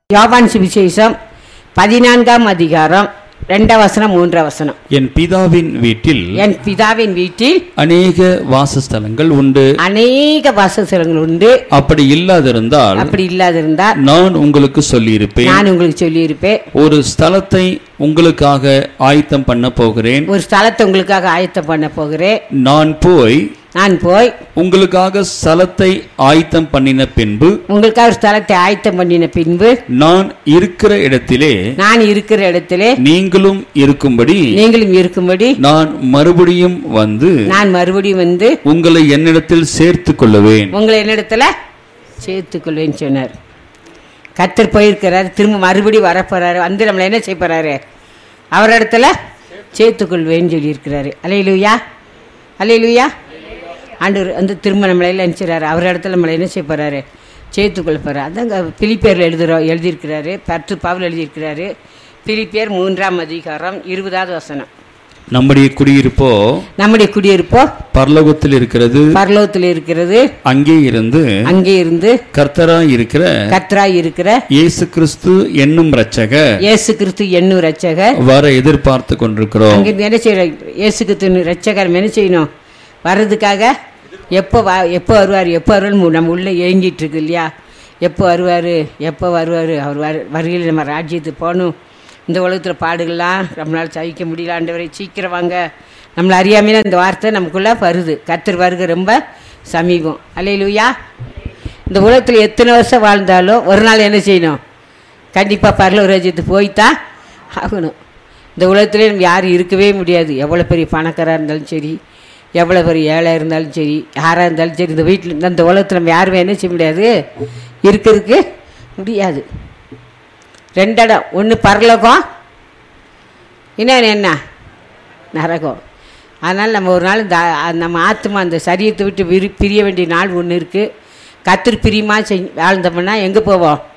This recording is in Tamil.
யோவான் சுவிசேஷம் பதினான்காம் அதிகாரம் ரெண்டாம் வசனம் மூன்றாம் வசனம் என் பிதாவின் வீட்டில் என் பிதாவின் வீட்டில் அநேக வாசஸ்தலங்கள் உண்டு அநேக வாசஸ்தலங்கள் உண்டு அப்படி இல்லாதிருந்தால் அப்படி இல்லாதிருந்தால் நான் உங்களுக்கு சொல்லியிருப்பேன் நான் உங்களுக்கு சொல்லியிருப்பேன் ஒரு ஸ்தலத்தை உங்களுக்காக ஆயத்தம் பண்ண போகிறேன் ஒரு ஸ்தலத்தை உங்களுக்காக ஆயத்தம் பண்ண போகிறேன் நான் போய் நான் போய் உங்களுக்காக ஸ்தலத்தை ஆயத்தம் பண்ணின பின்பு உங்களுக்காக ஒரு ஸ்தலத்தை ஆயத்தம் பண்ணின பின்பு நான் இருக்கிற இடத்திலே நான் இருக்கிற இடத்திலே நீங்களும் இருக்கும்படி நீங்களும் இருக்கும்படி நான் மறுபடியும் வந்து நான் மறுபடியும் வந்து உங்களை என்னிடத்தில் சேர்த்துக் கொள்ளுவேன் உங்களை என்னிடத்துல சேர்த்துக்கொள்வேன்னு சொன்னார் கத்தர் போயிருக்கிறார் திரும்ப மறுபடியும் வரப்போறாரு வந்து நம்மளை என்ன செய்ய போறாரு அவர் இடத்துல சேர்த்துக்கொள்வேன்னு சொல்லியிருக்கிறாரு அலையிலுயா அலையிலுயா ஆண்டவர் வந்து திரும்ப நம்மளை எல்லாம் நினச்சிறாரு அவர் இடத்துல நம்மளை என்ன செய்ய போறாரு சேர்த்துக்கொள்ள போகிறார் அதாங்க பிலிப்பேரில் எழுதுகிறோம் எழுதியிருக்கிறாரு பத்து பாவில் எழுதியிருக்கிறாரு பிலிப்பேர் மூன்றாம் அதிகாரம் இருபதாவது வசனம் நம்முடைய குடியிருப்போ நம்முடைய குடியிருப்போ பரலோகத்தில் இருக்கிறது பரலோகத்தில் இருக்கிறது அங்கே இருந்து அங்கே இருந்து கர்த்தராய் இருக்கிற கத்ராய் இருக்கிற இயேசு கிறிஸ்து என்னும் இரட்சகர் இயேசு கிறிஸ்து எண்ணூர் ரட்சகர் வர எதிர்பார்த்து கொண்டிருக்கிறோம் அங்கிருந்து என்ன செய்யணும் இயேசு கிறிஸ்து ரட்சகர் என்ன செய்யணும் வர்றதுக்காக எப்போ வா எப்போ வருவார் எப்போ வருவார் நம்ம உள்ளே ஏங்கிட்டு இருக்கு இல்லையா எப்போ வருவார் எப்போ வருவார் அவர் வரு வருகையில் நம்ம ராஜ்யத்துக்கு போகணும் இந்த உலகத்தில் பாடுகள்லாம் நம்மளால் சகிக்க முடியல ஆண்டவரை சீக்கிரம் வாங்க நம்மளை அறியாமையில இந்த வார்த்தை நமக்குள்ளே வருது கத்தர் வருகை ரொம்ப சமீபம் அல்லையிலுயா இந்த உலகத்தில் எத்தனை வருஷம் வாழ்ந்தாலும் ஒரு நாள் என்ன செய்யணும் கண்டிப்பாக பரலோக ராஜ்யத்துக்கு போய்த்தான் ஆகணும் இந்த உலகத்திலே நம்ம யாரும் இருக்கவே முடியாது எவ்வளோ பெரிய பணக்காராக இருந்தாலும் சரி எவ்வளோ பெரிய ஏழை இருந்தாலும் சரி யாராக இருந்தாலும் சரி இந்த வீட்டில் இந்த உலகத்தில் நம்ம யாருமே என்ன செய்ய முடியாது இருக்கிறதுக்கு முடியாது ரெண்டு இடம் ஒன்று பரலோகம் இன்னொன்று என்ன நரகம் அதனால் நம்ம ஒரு நாள் இந்த ஆ- நம்ம ஆத்மா அந்த சரீரத்தை விட்டு விரி பிரிய வேண்டிய நாள் ஒன்று இருக்குது கத்திரி பிரியமாக செய் வாழ்ந்தோம்னா எங்கே போவோம்